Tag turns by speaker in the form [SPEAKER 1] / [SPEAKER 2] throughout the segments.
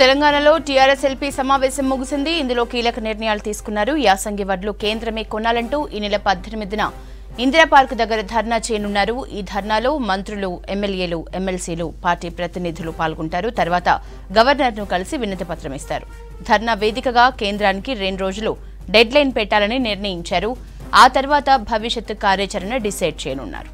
[SPEAKER 1] తెలంగాణలో TRS LP సమావేశం ముగిసింది ఇందులో కీలక నిర్ణయాలు తీసుకున్నారు యాసంగి వడ్లు కేంద్రమే కొనాలంటూ ఈ నెల పద్దెనిమిదిన ఇందిరా పార్క్ దగ్గర ధర్నా చేయనున్నారు ఈ ధర్నాలో మంత్రులు ఎమ్మెల్యేలు ఎమ్మెల్సీలు పార్టీ ప్రతినిధులు పాల్గొంటారు తర్వాత గవర్నర్ను కలిసి వినతి పత్రం ఇస్తారు ధర్నా వేదికగా కేంద్రానికి రెండు రోజులు డెడ్ లైన్ పెట్టాలని నిర్ణయించారు ఆ తర్వాత భవిష్యత్ కార్యాచరణ డిసైడ్ చేయనున్నారు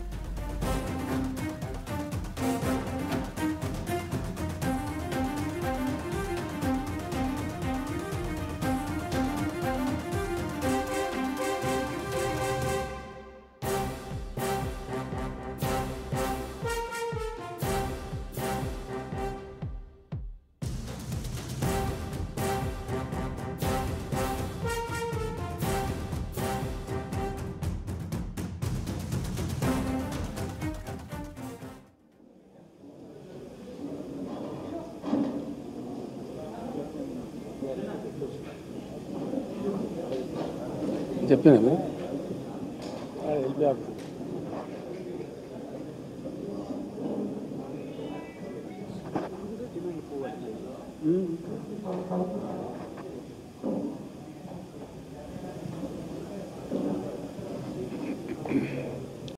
[SPEAKER 2] చెప్పినా